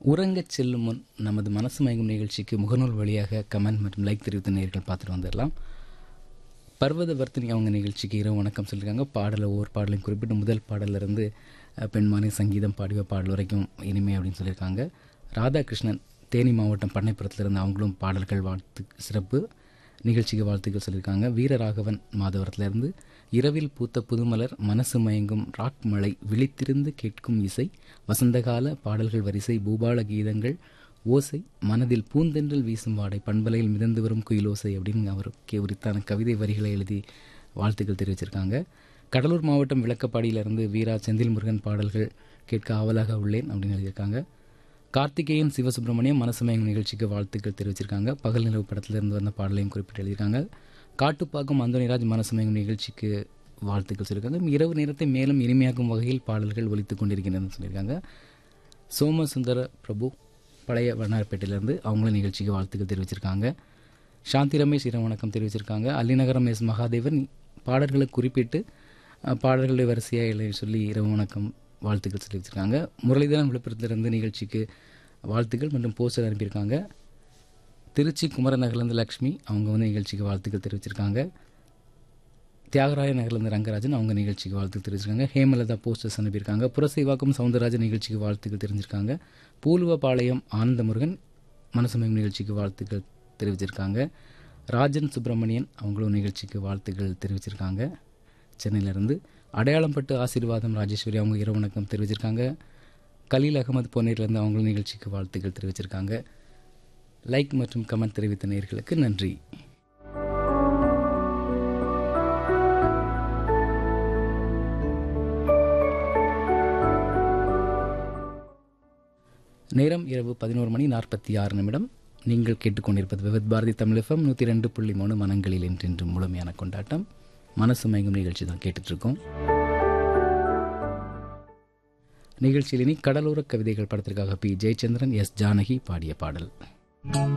உறங்கச் செல்லும் முன் நமது மனசு மயங்கும் நிகழ்ச்சிக்கு முகநூல் வழியாக கமெண்ட் மற்றும் லைக் தெரிவித்த நேர்கள் பார்த்துட்டு வந்துடலாம் பர்வத வர்த்தினி அவங்க நிகழ்ச்சிக்கு இரவு வணக்கம் சொல்லியிருக்காங்க பாடலை ஒவ்வொரு பாடலையும் குறிப்பிட்டு முதல் பாடல்ல இருந்து அஹ், பெண்மானி சங்கீதம் பாடிய பாடல் வரைக்கும் இனிமை அப்படின்னு சொல்லியிருக்காங்க ராதாகிருஷ்ணன் தேனி மாவட்டம் பண்ணைப்புறத்திலிருந்து அவங்களும் பாடல்கள் வாழ்த்து சிறப்பு நிகழ்ச்சிக்கு வாழ்த்துக்கள் சொல்லியிருக்காங்க வீரராகவன் மாதவரத்திலிருந்து இரவில் பூத்த புதுமலர் மனசு மயங்கும் ராக் மழை விழித்திருந்து கேட்கும் இசை வசந்தகால பாடல்கள் வரிசை பூபால கீதங்கள் ஓசை மனதில் பூந்தென்றல் வீசும் வாடை பண்பலையில் மிதந்து வரும் குயிலோசை அப்படின்னு அவருக்கு உரித்தான கவிதை வரிகளை எழுதி வாழ்த்துக்கள் தெரிவிச்சிருக்காங்க கடலூர் மாவட்டம் விளக்கப்பாடியிலிருந்து வீரா செந்தில் முருகன் பாடல்கள் கேட்க ஆவலாக உள்ளேன் அப்படின்னு எழுதியிருக்காங்க கார்த்திகேயன் சிவசுப்பிரமணியம் மனசுமயங்கும் நிகழ்ச்சிக்கு வாழ்த்துக்கள் தெரிவிச்சிருக்காங்க பகல் நிலவு படத்திலிருந்து வந்த பாடலையும் குறிப்பிட்டு எழுதியிருக்காங்க காட்டுப்பாக்கம் அந்தோனிராஜ் மனசுமயங்கும் நிகழ்ச்சிக்கு வாழ்த்துக்கள் சொல்லியிருக்காங்க இரவு நேரத்தை மேலும் இனிமையாக்கும் வகையில் பாடல்கள் ஒலித்துக் கொண்டிருக்கின்றன சொல்லியிருக்காங்க சோமசுந்தர பிரபு பழைய வண்ணாரப்பேட்டையிலேருந்து அவங்களும் நிகழ்ச்சிக்கு வாழ்த்துக்கள் தெரிவிச்சிருக்காங்க சாந்தி ரமேஷ் இரவு வணக்கம் தெரிவிச்சிருக்காங்க அல்லிநகரம் எஸ் மகாதேவன் பாடல்களை குறிப்பிட்டு அஹ், பாடல்களுடைய வரிசையாக எழுதி சொல்லி இரவு வணக்கம் வாழ்த்துக்கள் தெரிவிச்சிருக்காங்க முரளிதரன் விழுப்புரத்திலிருந்து நிகழ்ச்சிக்கு வாழ்த்துக்கள் மற்றும் போஸ்டர் அனுப்பியிருக்காங்க திருச்சி குமரநகர்லேருந்து லக்ஷ்மி அவங்க வந்து நிகழ்ச்சிக்கு வாழ்த்துக்கள் தெரிவிச்சிருக்காங்க தியாகராய நகர்லேருந்து ரங்கராஜன் அவங்க நிகழ்ச்சிக்கு வாழ்த்து தெரிவிச்சிருக்காங்க ஹேமலதா போஸ்டர்ஸ் அனுப்பியிருக்காங்க புரசைவாக்கம் சவுந்தரராஜன் நிகழ்ச்சிக்கு வாழ்த்துக்கள் தெரிஞ்சிருக்காங்க பூலுவபாளையம் ஆனந்தமுருகன் மனசமயம் நிகழ்ச்சிக்கு வாழ்த்துக்கள் தெரிவிச்சிருக்காங்க ராஜன் சுப்பிரமணியன் அவங்களும் நிகழ்ச்சிக்கு வாழ்த்துக்கள் தெரிவிச்சிருக்காங்க சென்னையிலேருந்து அடையாளம்பட்டு ஆசீர்வாதம் ராஜேஸ்வரி அவங்க இரவு வணக்கம் தெரிவிச்சிருக்காங்க கலீல் அகமது பொன்னேர்லேருந்து அவங்களும் நிகழ்ச்சிக்கு வாழ்த்துக்கள் தெரிவிச்சிருக்காங்க லைக் மற்றும் கமெண்ட் தெரிவித்த நேயர்களுக்கு நன்றி நேரம் இரவு பதினோரு மணி நாற்பத்தி ஆறு நிமிடம் நீங்கள் கேட்டுக்கொண்டிருப்பது விவத் பாரதி தமிழ் எஃப்எம் நூற்றி ரெண்டு புள்ளி மூணு மனங்களில் என்றென்று முழுமையான கொண்டாட்டம் மனசு மயங்கும் நிகழ்ச்சி தான் கேட்டுட்ருக்கோம் நிகழ்ச்சியில் இனி கடலோர கவிதைகள் படத்திற்காக பி ஜெயச்சந்திரன் எஸ் ஜானகி பாடிய பாடல்